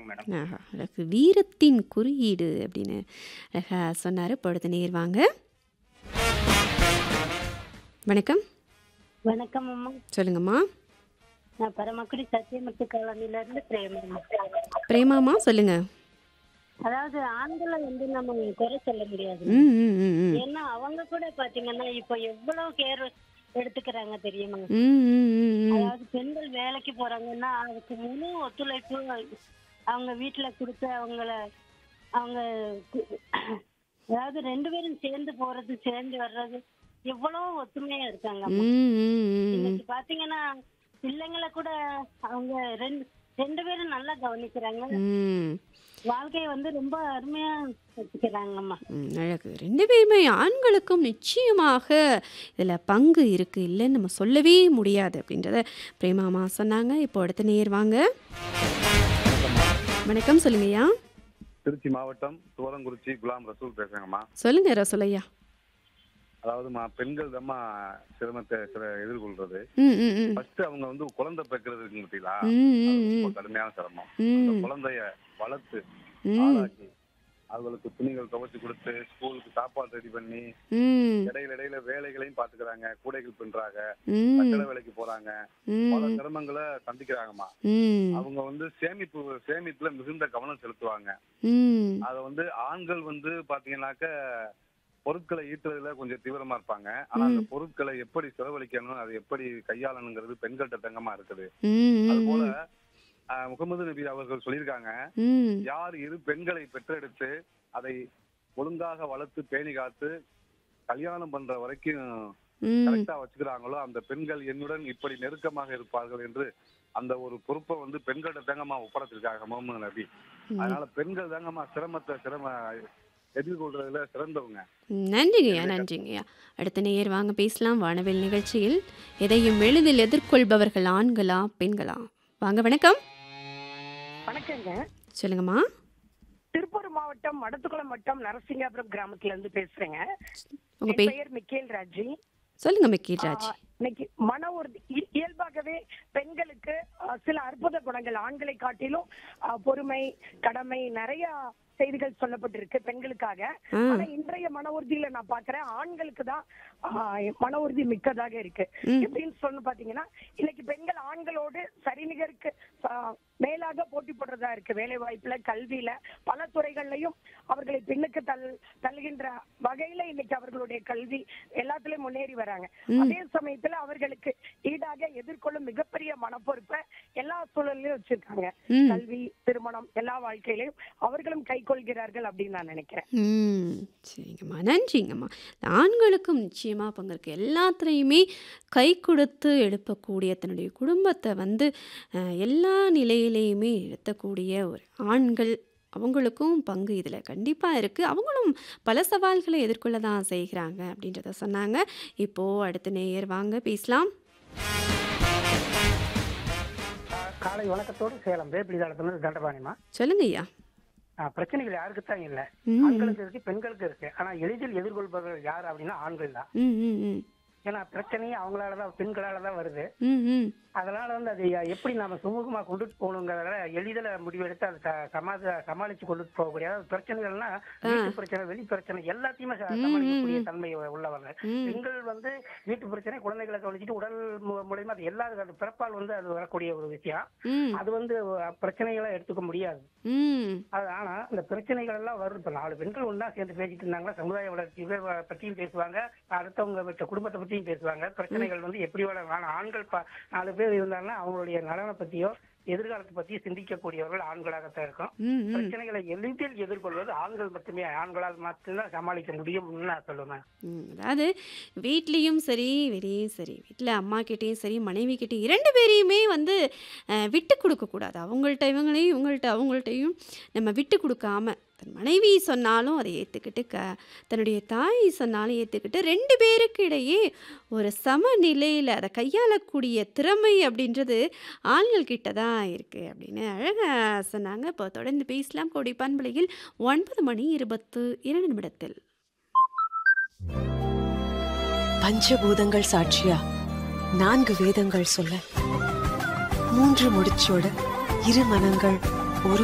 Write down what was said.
தாங்க மேடம் ஆஹா அழகு வீரத்தின் குறியீடு அப்படின்னு அழகா சொன்னார் பொழுது நேர் வாங்க வணக்கம் வணக்கம் அம்மா சொல்லுங்கம்மா நான் பரமக்குடி சத்தியமூர்த்தி காலனில இருந்து பிரேமம்மா பிரேமாமா சொல்லுங்க அதாவது ஆண்களை வந்து நம்ம குறை சொல்ல முடியாது ம் ம் ம் ம் ஏன்னா அவங்க கூட பாத்தீங்கன்னா இப்போ எவ்வளவு கேர் எடுத்துக்கிறாங்க தெரியுமா ம் ம் ம் ம் அதாவது பெண்கள் வேலைக்கு போறாங்கன்னா அதுக்கு முழு ஒத்துழைப்பு அவங்க வீட்டுல கொடுத்து அவங்கள அவங்க கு- அதாவது ரெண்டு பேரும் சேர்ந்து போறது சேர்ந்து வர்றது எவ்வளவு ஒத்துமையா இருக்காங்க அம்மா. ம், ம், ம். இன்னைக்கு பாத்தீங்கன்னா பிள்ளைங்களை கூட அவங்க ரெண்டு ரெண்டு பேரும் நல்லா கவனிக்கிறாங்க ம் வாழ்க்கையை வந்து ரொம்ப அருமையா வச்சுக்கிறாங்கம்மா ம், அழகு ரெண்டு பேருமே ஆண்களுக்கும் நிச்சயமாக இதில் பங்கு இருக்குது இல்லைன்னு நம்ம சொல்லவே முடியாது அப்படின்றத பிரேமாமா சொன்னாங்க இப்போ அடுத்த நேர் வாங்க வணக்கம் சொல்லுங்கய்யா திருச்சி மாவட்டம் துவரங்குறிச்சி குலாம் ரசூல் பேசுறேங்கம்மா சொல்லுங்க ரசோலையா அதாவதுமா பெண்கள் தாம்மா சிரமத்தை சில எதிர்கொள்றது ம் ம் ம் ஃபர்ஸ்ட் அவங்க வந்து குழந்தை பெக்கிறது இருக்கு பார்த்தீங்களா ம், அது ம், ரொம்ப ம். கடுமையான சிரமம் அந்த ம் குழந்தைய வளர்த்து ம் ஆளாக்கி அவங்களுக்கு துணிகள் துவைச்சு கொடுத்து ஸ்கூலுக்கு சாப்பாடு ரெடி பண்ணி ம் இடையில இடையில வேலைகளையும் பாத்துக்கிறாங்க கூடைகள் பின்றாங்க ம் கட்டட வேலைக்கு போறாங்க பல ம் சிரமங்களை சந்திக்கிறாங்கம்மா ம் அவங்க வந்து சேமிப்பு சேமிப்புல மிகுந்த கவனம் செலுத்துவாங்க ம் அத வந்து ஆண்கள் வந்து பாத்தீங்கன்னாக்க பொருட்களை ஈட்டுறதுல கொஞ்சம் தீவிரமா இருப்பாங்க ஆனா அந்த பொருட்களை எப்படி செலவழிக்கணும் அதை எப்படி கையாளணுங்கிறது பெண்கள்கிட்ட தங்கமா இருக்குது அது போல ம் ஆஹ், முகமது நபி அவர்கள் சொல்லியிருக்காங்க ம் யார் இரு பெண்களை பெற்றெடுத்து அதை ஒழுங்காக வளர்த்து பேணி காத்து கல்யாணம் பண்ற வரைக்கும் ம் கரெக்டா வச்சுக்கிறாங்களோ அந்த பெண்கள் என்னுடன் இப்படி நெருக்கமாக இருப்பார்கள் என்று அந்த ஒரு பொறுப்பை வந்து பெண்கள்கிட்ட தாங்கம்மா ஒப்படைச்சிருக்காங்க முகமது நபி அதனால பெண்கள் தாங்கம்மா சிரமத்தை சிரம எதிர்கொள்றதுல சிறந்தவங்க நன்றிங்கய்யா நன்றிங்கய்யா அடுத்த நேர் வாங்க பேசலாம் வானவில் நிகழ்ச்சியில் எதையும் எளிதில் எதிர்கொள்பவர்கள் ஆண்களா பெண்களா வாங்க வணக்கம் வணக்கங்க சொல்லுங்கம்மா திருப்பூர் மாவட்டம் மடத்துக்குளம் வட்டம் நரசிங்காபுரம் கிராமத்துல இருந்து பேசுறேங்க உங்க என் பே பெயர் மிக்கேல் ராஜி சொல்லுங்க மிக்கீராஜ் ஆ, இன்னைக்கு மன உறுதி இ- இயல்பாகவே பெண்களுக்கு ஆ, சில அற்புத குணங்கள் ஆண்களை காட்டிலும் ஆ, பொறுமை கடமை நிறைய செய்திகள் சொல்லப்பட்டிருக்கு பெண்களுக்காக ஆ. ஆனா இன்றைய மன உறுதியில நான் பாக்குறேன் ஆண்களுக்கு தான் மன உறுதி மிக்கதாக இருக்கு ம். எப்படின்னு சொன்னு பாத்தீங்கன்னா இன்னைக்கு பெண்கள் ஆண்களோடு சரிநிகருக்கு ஆ, மேலாக போட்டி போடுறதா இருக்கு வேலை வாய்ப்புல கல்வியில பல துறைகள்லயும் அவர்களை பின்னுக்கு தள் தள்ளுகின்ற வகையில இன்னைக்கு அவர்களுடைய கல்வி எல்லாத்துலயும் முன்னேறி வராங்க அதே சமயத்துல அவர்களுக்கு ஈடாக எதிர்கொள்ளும் மிகப்பெரிய மனப்பொறுப்பை எல்லா சூழல்லையும் வச்சிருக்காங்க ம். கல்வி திருமணம் எல்லா வாழ்க்கையிலையும் அவர்களும் கை கொள்கிறார்கள் அப்படின்னு நான் நினைக்கிறேன் ம் சரிங்கம்மா நன்றிங்கம்மா ஆண்களுக்கும் நிச்சயமாக பங்கு இருக்கு எல்லாத்துலேயுமே கை கொடுத்து எழுப்பக்கூடிய தன்னுடைய குடும்பத்தை வந்து அஹ், எல்லா நிலையிலையுமே எழுத்தக்கூடிய ஒரு ஆண்கள் அவங்களுக்கும் பங்கு இதில் கண்டிப்பாக இருக்குது அவங்களும் பல சவால்களை எதிர்கொள்ள தான் செய்கிறாங்க அப்படின்றத சொன்னாங்க இப்போது அடுத்த நேயர் வாங்க பேசலாம் காலை வணக்கத்தோடு சேலம் வேப்பிலிதாளத்துல தண்டபாணிமா சொல்லுங்க ஐயா பிரச்சனைகள் யாருக்கு தான் இல்ல ம். ஆண்களுக்கு இருக்கு பெண்களுக்கு இருக்கு ஆனா எளிதில் எதிர்கொள்பவர்கள் யார் அப்படின்னா ஆண்கள் தான் ம் ம் ம் ஏன்னா பிரச்சனையே அவங்களால தான் பெண்களால தான் வருது ம் ம் அதனால வந்து அது எப்படி நாம சுமூகமா கொண்டுட்டு போகணுங்கிறத எளிதில் முடிவெடுத்து அதை ச- சமாத சமாளிச்சு கொண்டுட்டு போகக்கூடிய அதாவது பிரச்சனைகள்னா வீட்டு பிரச்சனை வெளி பிரச்சனை எல்லாத்தையுமே ச- சமாளிக்கக்கூடிய தன்மை உள்ளவங்க ம். பெண்கள் வந்து வீட்டு பிரச்சனை குழந்தைகளை கவனிச்சுட்டு உடல் மு- மூலியமா அது எல்லா அது பிறப்பால் வந்து அது வரக்கூடிய ஒரு விஷயம் ம் அது வந்து அஹ், பிரச்சனைகளை எடுத்துக்க முடியாது ம் அது ஆனா இந்த பிரச்சனைகள் எல்லாம் வரும் இப்ப நாலு பெண்கள் ஒண்ணா சேர்ந்து பேசிட்டு இருந்தாங்கன்னா சமுதாய வளர்ச்சி இதை வ- பத்தியும் பேசுவாங்க அடுத்தவங்க வச்ச குடும்பத்தை பத்தியும் பேசுவாங்க பிரச்சனைகள் வந்து எப்படி வளரும் ஆனா ஆண்கள் ப- நாலு பேர் இருந்தாங்கன்னா அவங்களுடைய நலனை பத்தியோ எதிர்காலத்தை பத்தியோ சிந்திக்கக்கூடியவர்கள் ஆண்களாகத்தான் இருக்கும் ம் ம் பிரச்சனைகளை எளிதில் எதிர்கொள்வது ஆண்கள் மட்டுமே ஆண்களால் மட்டும்தான் சமாளிக்க முடியும்னு நான் சொல்லுவேன் ம், அதாவது வீட்லேயும் சரி வெளியும் சரி வீட்டில் அம்மா கிட்டேயும் சரி மனைவி கிட்டேயும் இரண்டு பேரையுமே வந்து அஹ், விட்டு கொடுக்கக்கூடாது அவங்கள்ட்ட இவங்களையும் இவங்கள்ட்ட அவங்கள்ட்டையும் நம்ம விட்டு கொடுக்காம தன் மனைவி சொன்னாலும் அதை ஏற்றுக்கிட்டு க தன்னுடைய தாய் சொன்னாலும் ஏற்றுக்கிட்டு ரெண்டு பேருக்கு இடையே ஒரு சமநிலையில் அதை கையாளக்கூடிய திறமை அப்படின்றது ஆண்கள் கிட்ட தான் இருக்குது அப்படின்னு அழகாக சொன்னாங்க இப்போ தொடர்ந்து பேசலாம் கோடி பண்பலையில் ஒன்பது மணி இருபத்து இரண்டு நிமிடத்தில் பஞ்சபூதங்கள் சாட்சியா நான்கு வேதங்கள் சொல்ல மூன்று முடிச்சோட இரு மனங்கள்